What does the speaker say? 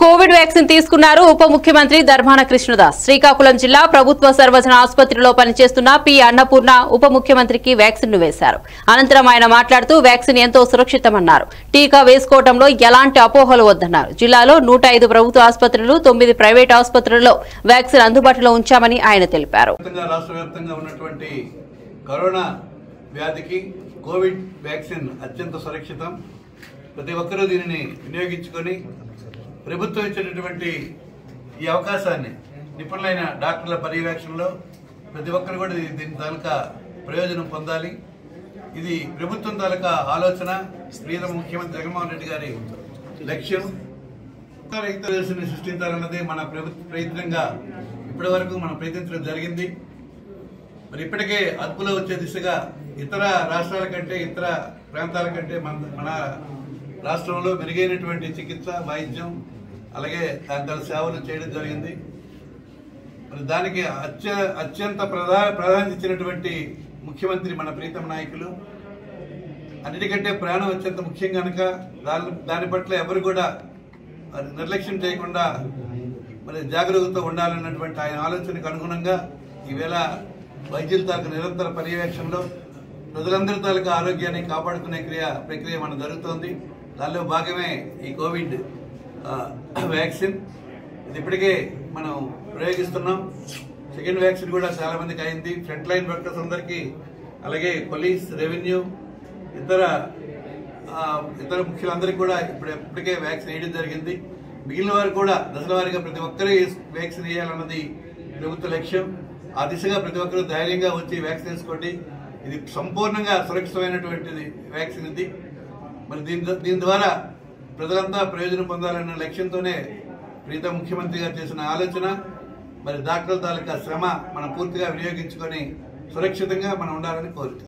Covid vaccine తీసుకున్నారు ఉప ముఖ్యమంత్రి ధర్మాన కృష్ణదాస్ శ్రీకాకుళం జిల్లా ప్రభుత్వ సర్వజన ఆసుపత్రిలో పనిచేస్తున్న పి అన్నపూర్ణ ఉప ముఖ్యమంత్రికి వ్యాక్సిన్ ను వేశారు అనంతరం ఆయన మాట్లాడుతూ వ్యాక్సిన్ ఎంతో సురక్షితమన్నారు టీకా వేసుకోవడంలో ఎలాంటి అపోహలు వద్దన్నారు జిల్లాలో నూట ఐదు ప్రభుత్వ ఆసుపత్రులు తొమ్మిది ప్రైవేట్ ఆసుపత్రుల్లో వ్యాక్సిన్ అందుబాటులో ఉంచామని ఆయన తెలిపారు వ్యాప్తంగా రాష్ట్ర వ్యాప్తంగా ఉన్నటువంటి కరోనా వ్యాధికి కోవిడ్ వ్యాక్సిన్ అత్యంత సురక్షితం ప్రతి ఒక్కరూ దీనిని వినియోగించుకొని ప్రభుత్వం ఇచ్చినటువంటి ఈ అవకాశాన్ని నిపుణులైన డాక్టర్ల పర్యవేక్షణలో ప్రతి ఒక్కరు కూడా దీ- దీని తాలూకా ప్రయోజనం పొందాలి ఇది ప్రభుత్వం తాలూకా ఆలోచన ప్రియతమ ముఖ్యమంత్రి జగన్మోహన్ రెడ్డి గారి లక్ష్యం రహిత దేశాన్ని సృష్టించాలన్నదే మన ప్రభుత్వ ప్రయత్నంగా ఇప్పటి వరకు మనం ప్రయత్నించడం జరిగింది మరి ఇప్పటికే అదుపులో వచ్చే దిశగా ఇతర రాష్ట్రాల కంటే ఇతర ప్రాంతాల కంటే మన మన రాష్ట్రంలో మెరుగైనటువంటి చికిత్స వైద్యం అలాగే దాని తన సేవలు చేయడం జరిగింది మరి దానికి అత్య అత్యంత ప్రధా ప్రాధాన్యత ఇచ్చినటువంటి ముఖ్యమంత్రి మన ప్రీతం నాయకులు అన్నిటికంటే ప్రాణం అత్యంత ముఖ్యం కనుక దాని దాని పట్ల ఎవరు కూడా అది నిర్లక్ష్యం చేయకుండా మరి జాగ్రత్తతో ఉండాలన్నటువంటి ఆయన ఆలోచనకు అనుగుణంగా ఈవేళ వైద్యుల తాలూకు నిరంతర పర్యవేక్షణలో ప్రజలందరి తాలూకు ఆరోగ్యాన్ని కాపాడుకునే క్రియ ప్రక్రియ మన జరుగుతోంది దానిలో భాగమే ఈ కోవిడ్ ఆ, వ్యాక్సిన్ ఇది ఇప్పటికే మనం ప్రయోగిస్తున్నాం సెకండ్ వ్యాక్సిన్ కూడా చాలా మందికి అయింది ఫ్రంట్ లైన్ వర్కర్స్ అందరికీ అలాగే పోలీస్ రెవెన్యూ ఇతర ఆ, ఇతర ముఖ్యులందరికీ కూడా ఇప్పుడు ఇప్పటికే వ్యాక్సిన్ వేయడం జరిగింది మిగిలిన వారు కూడా దశల వారీగా ప్రతి ఒక్కరూ వ్యాక్సిన్ వేయాలన్నది ప్రభుత్వ లక్ష్యం ఆ దిశగా ప్రతి ఒక్కరూ ధైర్యంగా వచ్చి వ్యాక్సిన్ వేసుకోండి ఇది సంపూర్ణంగా సురక్షితమైనటువంటిది వ్యాక్సిన్ ఇది మరి దీని దీని ద్వారా ప్రజలంతా ప్రయోజనం పొందాలన్న లక్ష్యంతోనే ప్రీతం ముఖ్యమంత్రి గారు చేసిన ఆలోచన మరి డాక్టర్ల తాలూకా శ్రమ మనం పూర్తిగా వినియోగించుకొని సురక్షితంగా మనం ఉండాలని కోరుతున్నాం